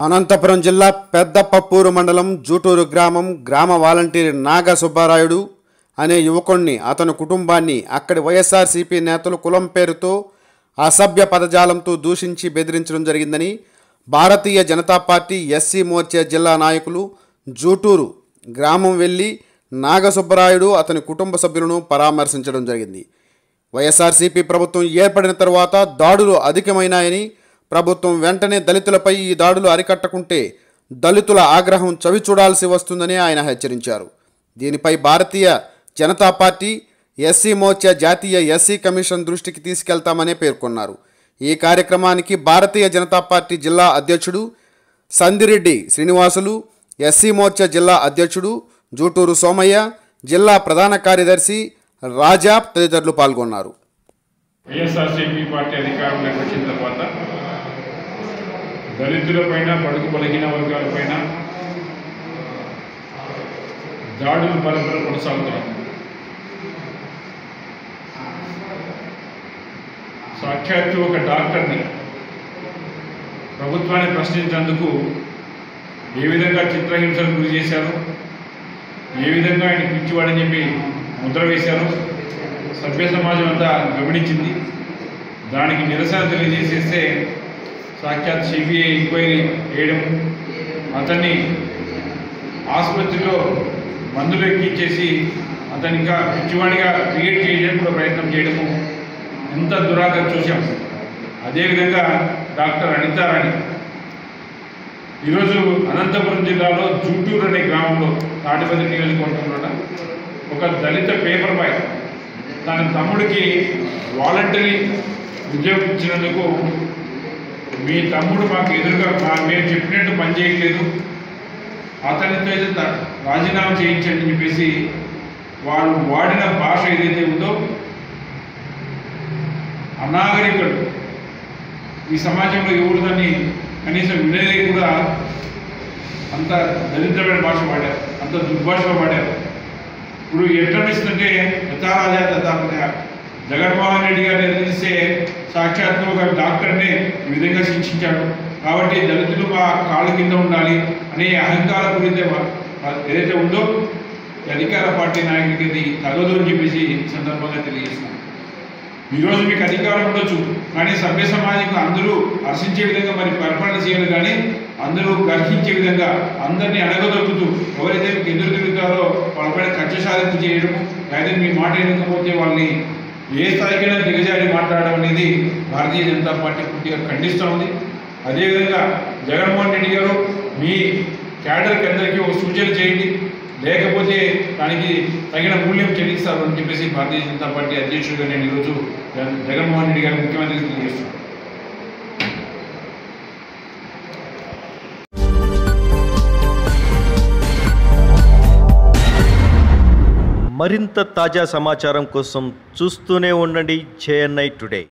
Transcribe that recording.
అనంతపురం జిల్లా పెద్దపప్పూరు మండలం జూటూరు గ్రామం గ్రామ వాలంటీర్ నాగ సుబ్బారాయుడు అనే యువకుణ్ణి అతని కుటుంబాన్ని అక్కడి వైఎస్ఆర్సీపీ నేతలు కులం పేరుతో అసభ్య పదజాలంతో దూషించి బెదిరించడం జరిగిందని భారతీయ జనతా పార్టీ ఎస్సీ మోర్చా జిల్లా నాయకులు జూటూరు గ్రామం వెళ్ళి నాగసుబ్బరాయుడు అతని కుటుంబ సభ్యులను పరామర్శించడం జరిగింది వైఎస్ఆర్సీపీ ప్రభుత్వం ఏర్పడిన తర్వాత దాడులు అధికమైనాయని ప్రభుత్వం వెంటనే దళితులపై ఈ దాడులు అరికట్టకుంటే దళితుల ఆగ్రహం చవిచూడాల్సి వస్తుందని ఆయన హెచ్చరించారు దీనిపై భారతీయ జనతా పార్టీ ఎస్సీ మోర్చా జాతీయ ఎస్సీ కమిషన్ దృష్టికి తీసుకెళ్తామని పేర్కొన్నారు ఈ కార్యక్రమానికి భారతీయ జనతా పార్టీ జిల్లా అధ్యక్షుడు సందిరెడ్డి శ్రీనివాసులు ఎస్సీ మోర్చా జిల్లా అధ్యక్షుడు జూటూరు సోమయ్య జిల్లా ప్రధాన కార్యదర్శి రాజా తదితరులు పాల్గొన్నారు వైఎస్ఆర్సీపీ పార్టీ అధికారంలోకి వచ్చిన తర్వాత దళితులపైన బడుగు బలహీన వర్గాలపైన దాడులు పరంపర కొనసాగుతున్నాయి సాక్షాత్తు ఒక డాక్టర్ని ప్రభుత్వాన్ని ప్రశ్నించేందుకు ఏ విధంగా చిత్రహింసలు గురి చేశారు ఏ విధంగా ఆయన పిచ్చివాడని చెప్పి ముద్ర వేశారు సభ్య సమాజం అంతా గమనించింది దానికి నిరసన తెలియజేసేస్తే సాక్షాత్ సిబిఐ ఎంక్వైరీ వేయడం అతన్ని ఆసుపత్రిలో మందులు ఎక్కించేసి అతని ఇంకా పిచ్చివాడిగా క్రియేట్ చేయడానికి కూడా ప్రయత్నం చేయడము ఎంత దురాగం చూశాం అదేవిధంగా డాక్టర్ అనితారాణి ఈరోజు అనంతపురం జిల్లాలో జూటూరు అనే గ్రామంలో తాటిపల్లి నియోజకవర్గంలో ఒక దళిత పేపర్ బాయ్ తన తమ్ముడికి వాలంటరీ ఉద్యోగం ఇచ్చినందుకు మీ తమ్ముడు మాకు ఎదురుగా మా- మేము చెప్పినట్టు పని చేయట్లేదు అతనితో అయితే త- రాజీనామా చేయించండి అని చెప్పేసి వాళ్ళు వాడిన భాష ఏదైతే ఉందో అనాగరికుడు ఈ సమాజంలో ఎవరు దాన్ని కనీసం వినేది కూడా అంత దరిద్రమైన భాష వాడారు అంత దుర్భాషలో వాడారు ఇప్పుడు ఎట్లా అనిపిస్తుందంటే యథారాజా తథాపత జగన్మోహన్ రెడ్డి గారు నిర్ణయిస్తే సాక్షాత్తు ఒక డాక్టర్ని ఈ విధంగా శిక్షించాడు కాబట్టి దళితులు మా కాళ్ళ కింద ఉండాలి అనే అహంకార గురించి ఏదైతే ఉందో ఈ అధికార పార్టీ నాయకుడికి అది తగదు అని చెప్పేసి ఈ సందర్భంగా తెలియజేస్తున్నాను ఈరోజు మీకు అధికారం ఉండొచ్చు కానీ సభ్య సమాజం అందరూ హర్షించే విధంగా మరి పరిపాలన చేయాలి కానీ అందరూ గర్హించే విధంగా అందరినీ అడగదొక్కుతూ ఎవరైతే మీకు ఎదురు తిరుగుతారో వాళ్ళపైన కక్ష సాధింపు చేయడం లేదా మీ మాట ఎన్నుకపోతే వాళ్ళని ఏ స్థాయికైనా దిగజారి మాట్లాడడం అనేది భారతీయ జనతా పార్టీ పూర్తిగా ఖండిస్తూ ఉంది అదేవిధంగా జగన్మోహన్ రెడ్డి గారు మీ క్యాడర్కి అందరికీ ఒక సూచన చేయండి లేకపోతే దానికి తగిన మూల్యం చెల్లిస్తారు అని చెప్పేసి భారతీయ జనతా పార్టీ అధ్యక్షుడిగా నేను ఈరోజు జగన్- జగన్మోహన్ రెడ్డి గారు ముఖ్యమంత్రికి తెలియజేస్తున్నాను మరింత తాజా సమాచారం కోసం చూస్తూనే ఉండండి జేఎన్ఐ టుడే